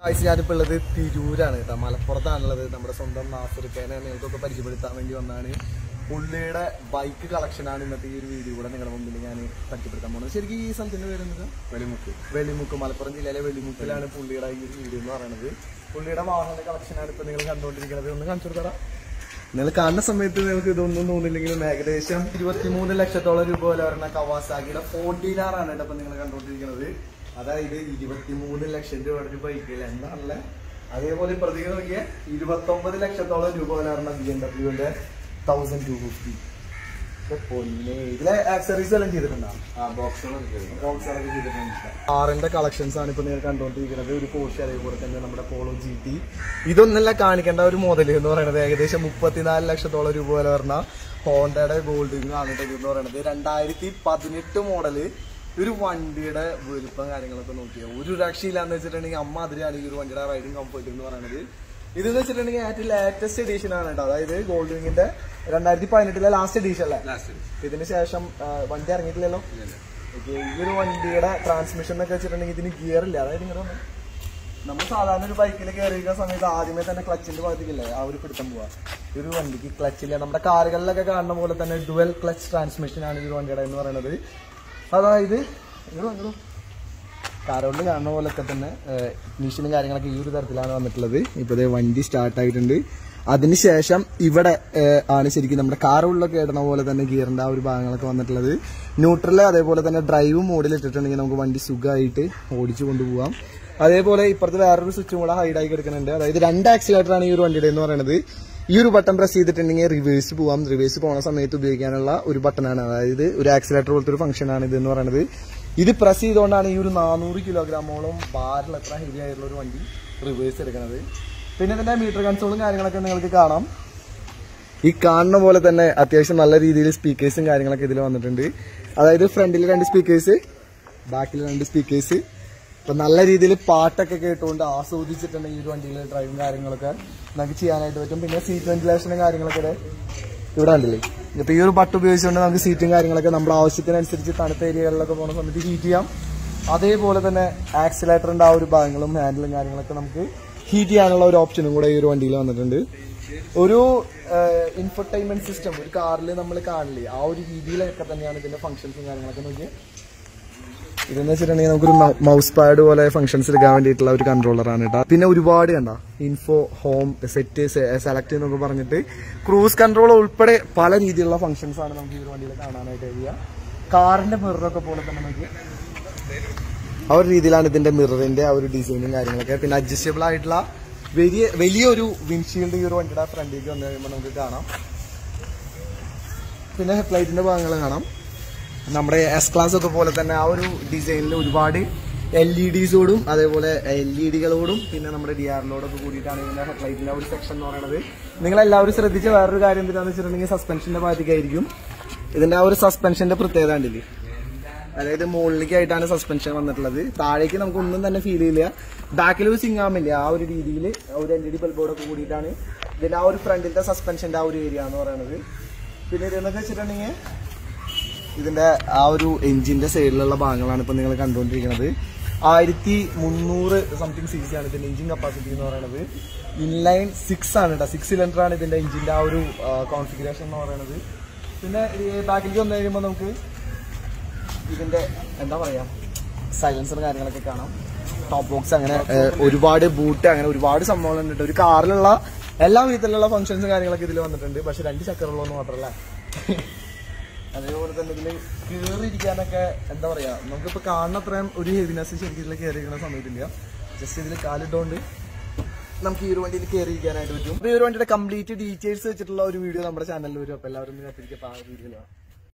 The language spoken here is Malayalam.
ആഴ്ച ഞാനിപ്പോൾ ഉള്ളത് തിരൂരാണ് കേട്ടോ മലപ്പുറത്താണുള്ളത് നമ്മുടെ സ്വന്തം നാസർക്കേനെ നിങ്ങൾക്കൊക്കെ പരിചയപ്പെടുത്താൻ വേണ്ടി വന്നാണ് പുള്ളിയുടെ ബൈക്ക് കളക്ഷനാണ് ഇന്നത്തെ ഈ ഒരു വീഡിയോ കൂടെ നിങ്ങളുടെ മുമ്പിൽ ഞാൻ പരിചയപ്പെടുത്താൻ പോകുന്നത് ശരിക്കും ഈ സ്ഥലത്തിന്റെ പേരുന്നത് വെളിമുക്ക് വെളിമുക്ക് മലപ്പുറം ജില്ലയിലെ വെളിമുക്കിലാണ് പുള്ളിയുടെ ഈ ഒരു വീഡിയോ എന്ന് പറയുന്നത് പുള്ളിയുടെ വാഹന കളക്ഷനാണ് ഇപ്പൊ നിങ്ങൾ കണ്ടുകൊണ്ടിരിക്കുന്നത് ഒന്ന് കാണിച്ചു കൊടുത്തടാ നിങ്ങൾ കാണുന്ന സമയത്ത് നിങ്ങൾക്ക് ഇതൊന്നും തോന്നില്ലെങ്കിലും ഏകദേശം ഇരുപത്തിമൂന്ന് ലക്ഷത്തോളം രൂപ വില വരുന്ന കവാസാക്കിയുടെ ഫോർട്ടീനാറാണ് കേട്ടോ ഇപ്പൊ നിങ്ങൾ കണ്ടുകൊണ്ടിരിക്കുന്നത് അതായത് ഇരുപത്തിമൂന്ന് ലക്ഷം രൂപയുടെ ഒരു ബൈക്കിൽ എന്താണല്ലേ അതേപോലെ പ്രതികൾ നോക്കിയ ഇരുപത്തൊമ്പത് ലക്ഷത്തോളം രൂപ വില വരുന്ന ബി എം ഡബ്ല്യൂന്റെ തൗസൻഡ് ടു ഫിഫ്റ്റി പൊന്നെ ഇതിലെ ആക്സറീസ് എല്ലാം ചെയ്തിട്ടുണ്ടോ ആ ബോക്സുകളൊക്കെ ആറിന്റെ കളക്ഷൻസ് ആണ് ഇപ്പൊ നിങ്ങൾ കണ്ടുകൊണ്ടിരിക്കുന്നത് ഒരു പോർഷ് അതേപോലെ തന്നെ നമ്മുടെ പോളോ ജി ടി ഇതൊന്നല്ല കാണിക്കേണ്ട ഒരു മോഡൽ എന്ന് പറയുന്നത് ഏകദേശം മുപ്പത്തിനാല് ലക്ഷത്തോളം രൂപ വില വരുന്ന ഹോണ്ടയുടെ ഗോൾഡിംഗ് ആണ് കേട്ടോ ഇത് എന്ന് പറയുന്നത് രണ്ടായിരത്തി പതിനെട്ട് മോഡല് ഒരു വണ്ടിയുടെ വലുപ്പം കാര്യങ്ങളൊക്കെ നോക്കിയാൽ ഒരു രക്ഷയില്ലാന്ന് വെച്ചിട്ടുണ്ടെങ്കിൽ അമ്മ അതിലാണ് ഈ ഒരു വണ്ടിയുടെ റൈഡിങ് കംഫർട്ട് എന്ന് പറയുന്നത് ഇതെന്ന് വെച്ചിട്ടുണ്ടെങ്കിൽ ഏറ്റവും ലേറ്റസ്റ്റ് എഡീഷൻ ആണ് കേട്ടോ അതായത് ഗോൾഡ് വിങ്ങിന്റെ രണ്ടായിരത്തി പതിനെട്ടിലെ ലാസ്റ്റ് എഡീഷൻ അല്ലേ ലാസ്റ്റ് ഇതിന് ശേഷം ആ, വണ്ടി ഇറങ്ങിയിട്ടില്ലല്ലോ ഓക്കെ ഈ ഒരു വണ്ടിയുടെ ട്രാൻസ്മിഷൻ എന്നൊക്കെ വെച്ചിട്ടുണ്ടെങ്കിൽ ഇതിന് ഗിയർ ഇല്ല അതായത് ഇങ്ങനെ വന്നു. നമ്മൾ സാധാരണ ഒരു ബൈക്കിൽ കയറിയിരിക്കുന്ന സമയത്ത് ആദ്യമേ തന്നെ ക്ലച്ചിന്റെ ഭാഗത്തേക്കില്ലേ ആ ഒരു പിടുത്തം പോവാ ഈ ഒരു വണ്ടിക്ക് ക്ലച്ച് ഇല്ല നമ്മുടെ കാറുകളിലൊക്കെ കാണുന്ന പോലെ തന്നെ ഡുവൽ ക്ലച്ച് ട്രാൻസ്മിഷൻ ആണ് ഈ ഒരു വണ്ടിയുടെ എന്ന് പറയുന്നത് അതായത് ഇങ്ങോട്ട് വാ, ഇങ്ങോട്ട് വാ. കാറുകളിൽ കാണുന്ന പോലൊക്കെ തന്നെ ഇഗ്നീഷനും കാര്യങ്ങളൊക്കെ ഈ ഒരു തരത്തിലാണ് വന്നിട്ടുള്ളത് ഇപ്പൊ ദേ വണ്ടി സ്റ്റാർട്ട് ആയിട്ടുണ്ട് അതിനുശേഷം ഇവിടെ ഏഹ്, ആണ് ശരിക്കും നമ്മുടെ കാറുകളിലൊക്കെ ഇടുന്ന പോലെ തന്നെ ഗിയറിന്റെ ആ ഒരു ഭാഗങ്ങളൊക്കെ വന്നിട്ടുള്ളത് ന്യൂട്രല് അതേപോലെ തന്നെ ഡ്രൈവ് മോഡിൽ ഇട്ടിട്ടുണ്ടെങ്കിൽ നമുക്ക് വണ്ടി സുഖമായിട്ട് ഓടിച്ചു കൊണ്ടുപോകാം അതേപോലെ ഇപ്പുറത്ത് വേറൊരു സ്വിച്ചും കൂടെ ഹൈഡ് ആയി കിടക്കുന്നുണ്ട് അതായത് രണ്ട് ആക്സിലേറ്റർ ആണ് ഈ ഒരു വണ്ടിയുടെ എന്ന് പറയുന്നത് ഈ ഒരു ബട്ടൺ പ്രസ് ചെയ്തിട്ടുണ്ടെങ്കിൽ റിവേഴ്സ് പോവാം റിവേഴ്സ് പോകുന്ന സമയത്ത് ഉപയോഗിക്കാനുള്ള ഒരു ബട്ടണാണ് അതായത് ഒരു ആക്സിലേറ്റർ പോലത്തെ ഒരു ഫംഗ്ഷൻ ആണ് ഇത് എന്ന് പറയുന്നത് ഇത് പ്രസ് ചെയ്തുകൊണ്ടാണ് ഈ ഒരു നാനൂറ് കിലോഗ്രാമോളം ഭാരമുള്ള എത്ര ഹെവി ആയിട്ടുള്ള ഒരു വണ്ടി റിവേഴ്സ് എടുക്കുന്നത് പിന്നെ ഇതിന്റെ മീറ്റർ കൺസോളും കാര്യങ്ങളൊക്കെ നിങ്ങൾക്ക് കാണാം ഈ കാണുന്ന പോലെ തന്നെ അത്യാവശ്യം നല്ല രീതിയിൽ സ്പീക്കേഴ്സും കാര്യങ്ങളൊക്കെ ഇതിൽ വന്നിട്ടുണ്ട് അതായത് ഫ്രണ്ടിൽ രണ്ട് സ്പീക്കേഴ്സ് ബാക്കിൽ രണ്ട് സ്പീക്കേഴ്സ് അപ്പൊ നല്ല രീതിയിൽ പാട്ടൊക്കെ കേട്ടുകൊണ്ട് ആസ്വദിച്ചിട്ടുണ്ടെങ്കിൽ ഈ ഒരു വണ്ടിയിൽ ഡ്രൈവും കാര്യങ്ങളൊക്കെ നമുക്ക് ചെയ്യാനായിട്ട് പറ്റും പിന്നെ സീറ്റ് വെന്റിലേഷനും കാര്യങ്ങളൊക്കെ ഇവിടെ ഇവിടെ കണ്ടില്ലേ ഇപ്പൊ ഈ ഒരു ബട്ട് ഉപയോഗിച്ചുകൊണ്ട് നമുക്ക് സീറ്റും കാര്യങ്ങളൊക്കെ നമ്മുടെ ആവശ്യത്തിനനുസരിച്ച് തണുത്ത ഏരിയകളിലൊക്കെ പോകുന്ന സമയത്ത് ഹീറ്റ് ചെയ്യാം അതേപോലെ തന്നെ ആക്സിലേറ്ററിന്റെ ആ ഒരു ഭാഗങ്ങളും ഹാൻഡിലും കാര്യങ്ങളൊക്കെ നമുക്ക് ഹീറ്റ് ചെയ്യാനുള്ള ഒരു ഓപ്ഷനും കൂടെ ഈ ഒരു വണ്ടിയിൽ വന്നിട്ടുണ്ട് ഒരു ഇൻഫർടൈൻമെന്റ് സിസ്റ്റം ഒരു കാറിൽ നമ്മൾ കാണില്ലേ ആ ഒരു രീതിയിലൊക്കെ തന്നെയാണ് ഇതിന്റെ ഫംഗ്ഷൻസും കാര്യങ്ങളൊക്കെ നോക്കി ഇതെന്ന് വെച്ചിട്ടുണ്ടെങ്കിൽ നമുക്കൊരു മൗസ് പാഡ് പോലെ ഫംഗ്ഷൻസ് എടുക്കാൻ വേണ്ടിയിട്ടുള്ള ഒരു കൺട്രോളറാണ് കേട്ടോ പിന്നെ ഒരുപാട് കണ്ട ഇൻഫോ ഹോം സെറ്റ് സെലക്ട് എന്നൊക്കെ പറഞ്ഞിട്ട് ക്രൂസ് കൺട്രോൾ ഉൾപ്പെടെ പല രീതിയിലുള്ള ഫംഗ്ഷൻസ് ആണ് നമുക്ക് ഈ ഒരു വണ്ടിയിൽ കാണാനായിട്ട് കഴിയുക കാറിന്റെ മിററൊക്കെ പോലെ തന്നെ നമുക്ക് ആ ഒരു രീതിയിലാണ് ഇതിന്റെ മിററിന്റെ ആ ഒരു ഡിസൈനും കാര്യങ്ങളൊക്കെ പിന്നെ അഡ്ജസ്റ്റബിൾ ആയിട്ടുള്ള വലിയ വലിയൊരു വിൻഷീൽഡ് ഈ ഒരു വണ്ടിയുടെ ഫ്രണ്ടിലേക്ക് വന്നു കഴിയുമ്പോൾ നമുക്ക് കാണാം പിന്നെ ഹെഡ്ലൈറ്റിന്റെ ഭാഗങ്ങൾ കാണാം നമ്മുടെ എസ് ക്ലാസ് ഒക്കെ പോലെ തന്നെ ആ ഒരു ഡിസൈനിൽ ഒരുപാട് എൽ ഇ ഡിസോടും അതേപോലെ എൽ ഇ ഡികളോടും പിന്നെ നമ്മുടെ ഡി ആറിനോടൊക്കെ കൂടിയിട്ടാണ് ഇതിന്റെ ഹെഡ്ലൈറ്റിന്റെ ആ ഒരു സെക്ഷൻ എന്ന് പറയുന്നത് നിങ്ങൾ എല്ലാവരും ശ്രദ്ധിച്ച വേറൊരു കാര്യം എന്താണെന്ന് വെച്ചിട്ടുണ്ടെങ്കിൽ സസ്പെൻഷന്റെ ഭാഗത്തേക്കായിരിക്കും ഇതിന്റെ ആ ഒരു സസ്പെൻഷന്റെ പ്രത്യേകത ഉണ്ടല്ലേ അതായത് മുകളിലേക്കായിട്ടാണ് സസ്പെൻഷൻ വന്നിട്ടുള്ളത് താഴേക്ക് നമുക്ക് ഒന്നും തന്നെ ഫീൽ ചെയ്യില്ല ബാക്കിൽ ഒരു സിംഗാമില്ല ആ ഒരു രീതിയിൽ ഒരു എൽ ഇ ഡി ബൾബോടൊക്കെ കൂടിയിട്ടാണ് ഇതിന്റെ ആ ഒരു ഫ്രണ്ടിലത്തെ സസ്പെൻഷന്റെ ആ ഒരു ഏരിയ എന്ന് പറയുന്നത് പിന്നെ ഇതെന്നൊക്കെ വെച്ചിട്ടുണ്ടെങ്കിൽ ഇതിന്റെ ആ ഒരു എഞ്ചിന്റെ സൈഡിലുള്ള ഭാഗങ്ങളാണ് ഇപ്പൊ നിങ്ങൾ കണ്ടുകൊണ്ടിരിക്കുന്നത് ആയിരത്തി മുന്നൂറ് സംതിങ് സി സി ആണ് ഇതിന്റെ എഞ്ചിൻ കപ്പാസിറ്റി എന്ന് പറയുന്നത് ഇൻലൈൻ സിക്സ് ആണ് കേട്ടോ സിക്സ് സിലിണ്ടർ ആണ് ഇതിന്റെ എഞ്ചിന്റെ ആ ഒരു കോൺഫിഗറേഷൻ എന്ന് പറയുന്നത് പിന്നെ ബാക്കിലേക്ക് വന്നു കഴിയുമ്പോൾ നമുക്ക് ഇതിന്റെ എന്താ പറയാ സൈലൻസർ കാര്യങ്ങളൊക്കെ കാണാം ടോപ്പ് ബോക്സ് അങ്ങനെ ഏഹ്, ഒരുപാട് ബൂട്ട് അങ്ങനെ ഒരുപാട് സംഭവങ്ങൾ ഉണ്ട് ഒരു കാറിലുള്ള എല്ലാ വിധത്തിലുള്ള ഫംഗ്ഷൻസും കാര്യങ്ങളൊക്കെ ഇതിൽ വന്നിട്ടുണ്ട് പക്ഷെ രണ്ട് ചക്രമുള്ളൂ മാത്രമല്ല അതേപോലെ തന്നെ ഇതിൽ കയറിയിരിക്കാനൊക്കെ എന്താ പറയാ നമുക്കിപ്പോ കാണുന്ന അത്രയും ഒരു ഹെവിനെസ് ശരിക്കും ഇതിൽ കയറിയിരിക്കുന്ന സമയത്തില്ല ജസ്റ്റ് ഇതിൽ കാലിട്ടുകൊണ്ട് നമുക്ക് ഈ ഒരു വണ്ടിയിൽ കയറിയിരിക്കാനായിട്ട് പറ്റും അപ്പൊ ഈ ഒരു വണ്ടിയുടെ കംപ്ലീറ്റ് ഡീറ്റെയിൽസ് വെച്ചിട്ടുള്ള ഒരു വീഡിയോ നമ്മുടെ ചാനലിൽ വരും അപ്പൊ എല്ലാവരും കാത്തിരിക്കും ആ വീഡിയോയിലാണ്